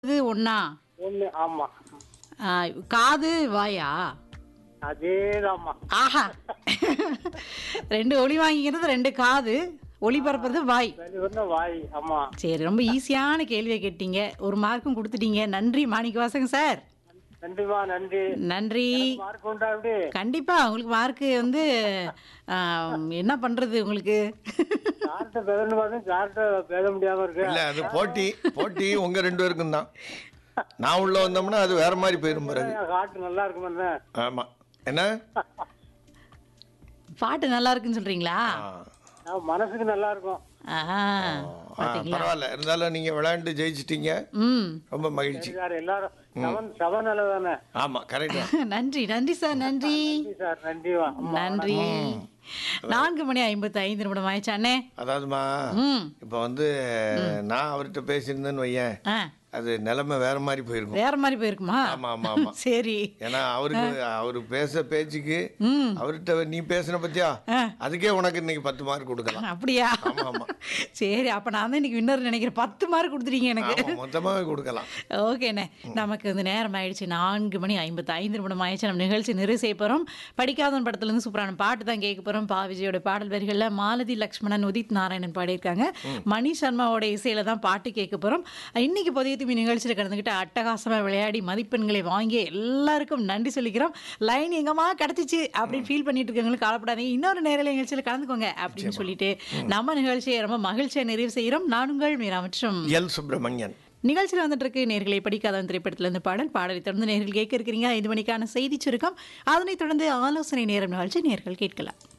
இது ஒண்ணா ஒண்ணு ஆமா ஆ, காது வாயா அதேதாம்மா ஆஹா ரெண்டு ஒளி வாங்கிக்கிறது ரெண்டு காது ஒளி பரப்புறது வாய் சரி வந்து வாய் ஆமா சரி ரொம்ப ஈஸியான கேள்வியை கேட்டீங்க ஒரு மார்க்கும் கொடுத்துட்டீங்க நன்றி மாணிக்க வாசங்க சார் நன்றிமா நன்றி நன்றி மார்க் உண்டா அப்படி கண்டிப்பா உங்களுக்கு மார்க்கு வந்து ஆம், என்ன பண்றது உங்களுக்கு சார்ட்ட பேசணும் பார்த்தா சார்ட்ட பேச முடியாம இருக்கு இல்ல அது போட்டி போட்டி உங்க ரெண்டு பேருக்கும் தான் நான் உள்ள வந்தோம்னா அது வேற மாதிரி போயிரும் பிறகு காட்டு நல்லா இருக்குமா ஆமா என்ன பாட்டு நல்லா இருக்குன்னு சொல்றீங்களா ஆ. மனசுக்கு நல்லா இருக்கும் ஆஹா ஆ, பரவாயில்ல இருந்தாலும் நீங்க விளையாண்டு ஜெயிச்சிட்டீங்க ம் ரொம்ப மகிழ்ச்சி சார் எல்லாரும் செவன் செவன் அளவு தானே ஆமா கரெக்ட் நன்றி நன்றி சார் நன்றி நன்றி சார் நன்றிவா நன்றி நான்கு மணி ஐம்பத்தி ஐந்து நிமிடம் ஆயிடுச்சானே அதாவதுமா ம் இப்ப வந்து நான் அவர்கிட்ட பேசியிருந்தேன்னு வையேன் ஆ அது நிலைமை வேற மாதிரி போயிருக்கும் வேற மாதிரி போயிருக்குமா ஆமா ஆமா ஆமா சரி ஏன்னா அவருக்கு அவரு பேச பேச்சுக்கு ம் அவர்கிட்ட நீ பேசுன பத்தியா ஆ. அதுக்கே உனக்கு இன்னைக்கு பத்து மார்க் கொடுக்கலாம் அப்படியா ஆமா ஆமா சரி அப்ப நான் தான் இன்னைக்கு வின்னர் நினைக்கிறேன் பத்து மார்க் கொடுத்துட்டீங்க எனக்கு ஆமா மொத்தமாவே கொடுக்கலாம் ஓகேண்ணே நமக்கு வந்து நேரம் ஆயிடுச்சு நான்கு மணி ஐம்பத்தி ஐந்து நிமிடம் ஆயிடுச்சு நம்ம நிகழ்ச்சி நிறைவு செய்ய போகிறோம் படிக்காதவன் படத்துலேருந்து சூப்பரான பாட்டு தான் கேட்க போகிறோம் பா விஜயோட பாடல் வரிகளில் மாலதி லக்ஷ்மணன் உதித் நாராயணன் பாடியிருக்காங்க மணி சர்மாவோட இசையில தான் பாட்டு கேட்க போகிறோம் இன்னைக்கு புதிய தூமி நிகழ்ச்சியில் கலந்துக்கிட்டு அட்டகாசமாக விளையாடி மதிப்பெண்களை வாங்கி எல்லாருக்கும் நன்றி சொல்லிக்கிறோம் லைன் எங்கம்மா கிடச்சிச்சு அப்படின்னு ஃபீல் பண்ணிட்டு இருக்கவங்களுக்கு காலப்படாதீங்க இன்னொரு நேரில் நிகழ்ச்சியில் கலந்துக்கோங்க அப்படின்னு சொல்லிட்டு நம்ம நிகழ்ச்சியை ரொம்ப மகிழ்ச்சியாக நிறைவு செய்கிறோம் நானுங்கள் மீரா மற்றும் எல் சுப்பிரமணியன் நிகழ்ச்சியில் வந்துட்டு இருக்கு நேர்களை படிக்காத திரைப்படத்துல இருந்து பாடல் பாடலை தொடர்ந்து நேர்கள் கேட்க இருக்கிறீங்க ஐந்து மணிக்கான செய்தி சுருக்கம் அதனைத் தொடர்ந்து ஆலோசனை நேரம் நிகழ்ச்சி நேர்கள் கேட்கலாம்